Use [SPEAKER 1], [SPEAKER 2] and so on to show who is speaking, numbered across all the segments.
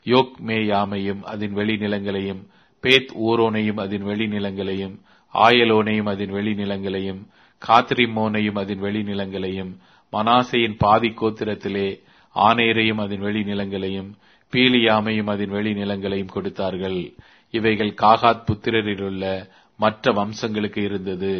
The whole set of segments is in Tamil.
[SPEAKER 1] யோக் மேயாமையும் அதன் வெளிநிலங்களையும் பேத் ஊரோனையும் அதன் வெளிநிலங்களையும் ஆயலோனையும் அதன் வெளிநிலங்களையும் காத்ரிமோனையும் அதன் வெளிநிலங்களையும் மனாசையின் பாதி கோத்திரத்திலே ஆனேரையும் அதன் வெளிநிலங்களையும் பீலியாமையும் அதன் வெளிநிலங்களையும் கொடுத்தார்கள் இவைகள் காகாத் புத்திரரிலுள்ள மற்ற வம்சங்களுக்கு இருந்தது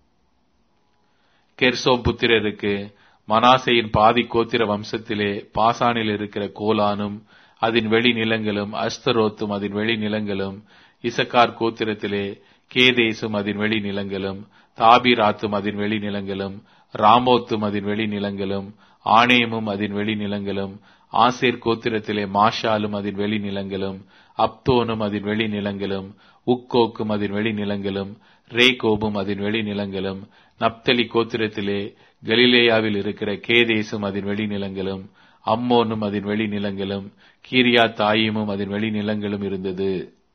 [SPEAKER 1] கெர்சோம் புத்திரருக்கு மனாசையின் பாதி கோத்திர வம்சத்திலே பாசானில் இருக்கிற கோலானும் அதன் வெளிநிலங்களும் அஸ்தரோத்தும் அதன் வெளிநிலங்களும் இசக்கார் கோத்திரத்திலே கேதேசும் அதன் வெளிநிலங்களும் தாபிராத்தும் அதன் வெளிநிலங்களும் ராமோத்தும் அதன் வெளிநிலங்களும் ஆணேமும் அதன் வெளிநிலங்களும் ஆசேர் கோத்திரத்திலே மாஷாலும் அதன் வெளிநிலங்களும் அப்தோனும் அதன் வெளிநிலங்களும் உக்கோக்கும் அதன் வெளிநிலங்களும் ரேகோபும் அதன் வெளிநிலங்களும் நப்தலி கோத்திரத்திலே கலிலேயாவில் இருக்கிற கேதேசும் அதன் வெளிநிலங்களும் அம்மோனும் அதன் வெளிநிலங்களும் கீரியா தாயிமும் அதன் வெளிநிலங்களும் இருந்தது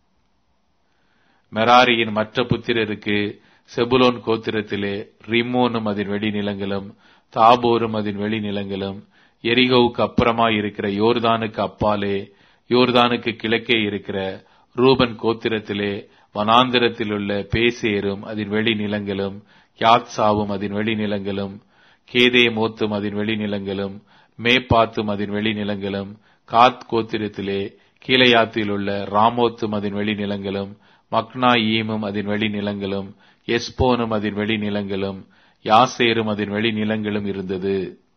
[SPEAKER 1] மெராரியின் மற்ற புத்திரருக்கு செபுலோன் கோத்திரத்திலே ரிம்மோனும் அதன் வெளிநிலங்களும் தாபோரும் அதன் வெளிநிலங்களும் எரிகோவுக்கு அப்புறமாய் இருக்கிற யோர்தானுக்கு அப்பாலே யோர்தானுக்கு கிழக்கே இருக்கிற ரூபன் கோத்திரத்திலே வனாந்திரத்திலுள்ள பேசேரும் அதன் வெளிநிலங்களும் யாத்சாவும் அதன் வெளிநிலங்களும் கேதே மோத்தும் அதன் வெளிநிலங்களும் மேப்பாத்தும் அதன் வெளிநிலங்களும் காத் கோத்திரத்திலே கீழையாத்தில் உள்ள ராமோத்தும் அதன் வெளிநிலங்களும் மக்னா ஈமும் அதன் வெளிநிலங்களும் எஸ்போனும் அதன் வெளிநிலங்களும் யாசேரும் அதன் வெளிநிலங்களும் இருந்தது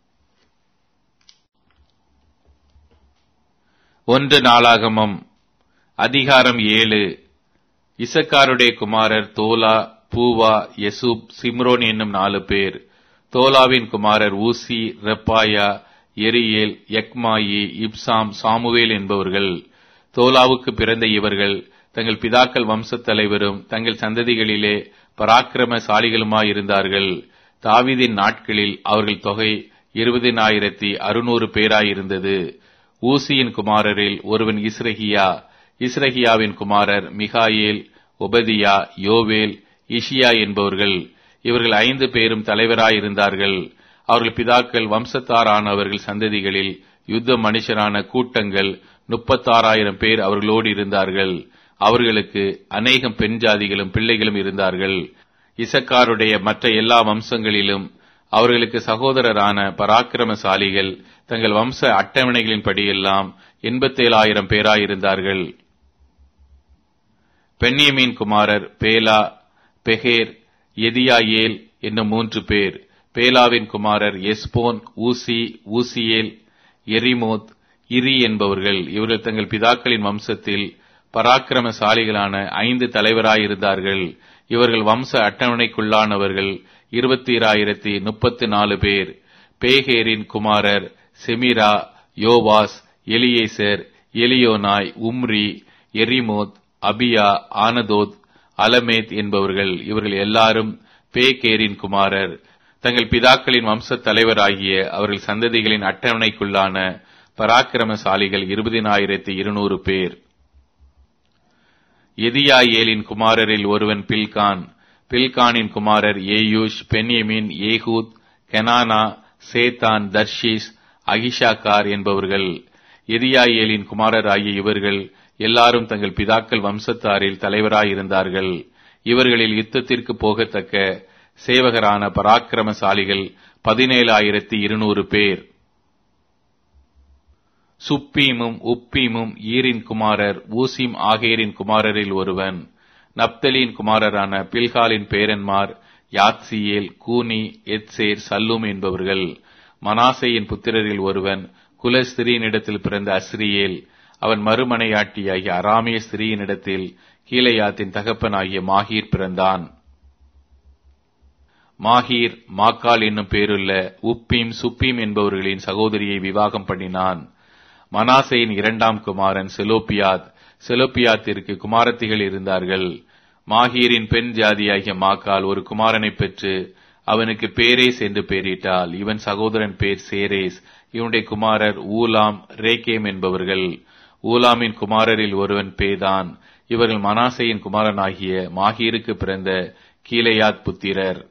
[SPEAKER 1] ஒன்று நாளாகமம் அதிகாரம் ஏழு இசக்காருடைய குமாரர் தோலா பூவா யசூப் சிம்ரோன் என்னும் நாலு பேர் தோலாவின் குமாரர் ஊசி ரெப்பாயா எரியேல் யக்மாயி இப்சாம் சாமுவேல் என்பவர்கள் தோலாவுக்கு பிறந்த இவர்கள் தங்கள் பிதாக்கள் வம்சத் தலைவரும் தங்கள் சந்ததிகளிலே பராக்கிரமசாலிகளுமாயிருந்தார்கள் தாவீதின் நாட்களில் அவர்கள் தொகை இருபதினாயிரத்தி அறுநூறு பேராயிருந்தது ஊசியின் குமாரரில் ஒருவன் இஸ்ரகியா இஸ்ரகியாவின் குமாரர் மிகாயேல் ஒபதியா யோவேல் இஷியா என்பவர்கள் இவர்கள் ஐந்து பேரும் தலைவராயிருந்தார்கள் அவர்கள் பிதாக்கள் வம்சத்தாரானவர்கள் சந்ததிகளில் யுத்த மனுஷரான கூட்டங்கள் முப்பத்தாறாயிரம் பேர் அவர்களோடு இருந்தார்கள் அவர்களுக்கு அநேகம் பெண் ஜாதிகளும் பிள்ளைகளும் இருந்தார்கள் இசக்காருடைய மற்ற எல்லா வம்சங்களிலும் அவர்களுக்கு சகோதரரான பராக்கிரமசாலிகள் தங்கள் வம்ச அட்டவணைகளின் படியெல்லாம் எண்பத்தேழாயிரம் பேராயிருந்தார்கள் பெண்ணியமீன் குமாரர் பேலா பெஹேர் எதியாயேல் என்னும் மூன்று பேர் பேலாவின் குமாரர் எஸ்போன் ஊசி ஊசியேல் எரிமோத் இரி என்பவர்கள் இவர்கள் தங்கள் பிதாக்களின் வம்சத்தில் பராக்கிரமசாலிகளான ஐந்து தலைவராயிருந்தார்கள் இவர்கள் வம்ச அட்டவணைக்குள்ளானவர்கள் இருபத்தி ஆயிரத்தி முப்பத்தி நாலு பேர் பேகேரின் குமாரர் செமிரா யோவாஸ் எலியேசர் எலியோனாய் உம்ரி எரிமோத் அபியா ஆனதோத் அலமேத் என்பவர்கள் இவர்கள் எல்லாரும் பேகேரின் குமாரர் தங்கள் பிதாக்களின் வம்சத் தலைவராகிய அவர்கள் சந்ததிகளின் அட்டவணைக்குள்ளான பராக்கிரமசாலிகள் இருபதினாயிரத்தி இருநூறு பேர் எதியாயேலின் குமாரரில் ஒருவன் பில்கான் பில்கானின் குமாரர் ஏயூஷ் பென்யமின் ஏகூத் கெனானா சேத்தான் தர்ஷீஸ் அகிஷாக்கார் என்பவர்கள் எதியாயேலின் குமாரராகிய இவர்கள் எல்லாரும் தங்கள் பிதாக்கள் வம்சத்தாரில் தலைவராயிருந்தார்கள் இவர்களில் யுத்தத்திற்கு போகத்தக்க சேவகரான பராக்கிரமசாலிகள் பதினேழாயிரத்தி இருநூறு பேர் சுப்பீமும் உப்பீமும் ஈரின் குமாரர் ஊசிம் ஆகேரின் குமாரரில் ஒருவன் நப்தலின் குமாரரான பில்காலின் பேரன்மார் யாத்சியேல் கூனி எத்சேர் சல்லும் என்பவர்கள் மனாசையின் புத்திரரில் ஒருவன் குல ஸ்திரீனிடத்தில் பிறந்த அஸ்ரியேல் அவன் மறுமனையாட்டியாகிய அராமிய ஸ்திரீயினிடத்தில் கீழையாத்தின் தகப்பனாகிய மாகீர் பிறந்தான் மாகீர் மாக்கால் என்னும் பேருள்ள உப்பீம் சுப்பீம் என்பவர்களின் சகோதரியை விவாகம் பண்ணினான் மனாசையின் இரண்டாம் குமாரன் செலோப்பியாத் செலோப்பியாத்திற்கு குமாரத்திகள் இருந்தார்கள் மாகீரின் பெண் ஜாதியாகிய மாக்கால் ஒரு குமாரனை பெற்று அவனுக்கு பேரேஸ் என்று பெயரிட்டால் இவன் சகோதரன் பேர் சேரேஸ் இவனுடைய குமாரர் ஊலாம் ரேகேம் என்பவர்கள் ஊலாமின் குமாரரில் ஒருவன் பேதான் இவர்கள் மனாசையின் குமாரனாகிய மாகீருக்கு பிறந்த கீழையாத் புத்திரர்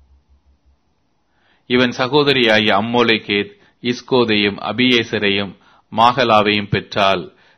[SPEAKER 1] இவன் சகோதரியாகிய அம்மோலைகேத் இஸ்கோதையும் அபியேசரையும் மாகலாவையும் பெற்றால்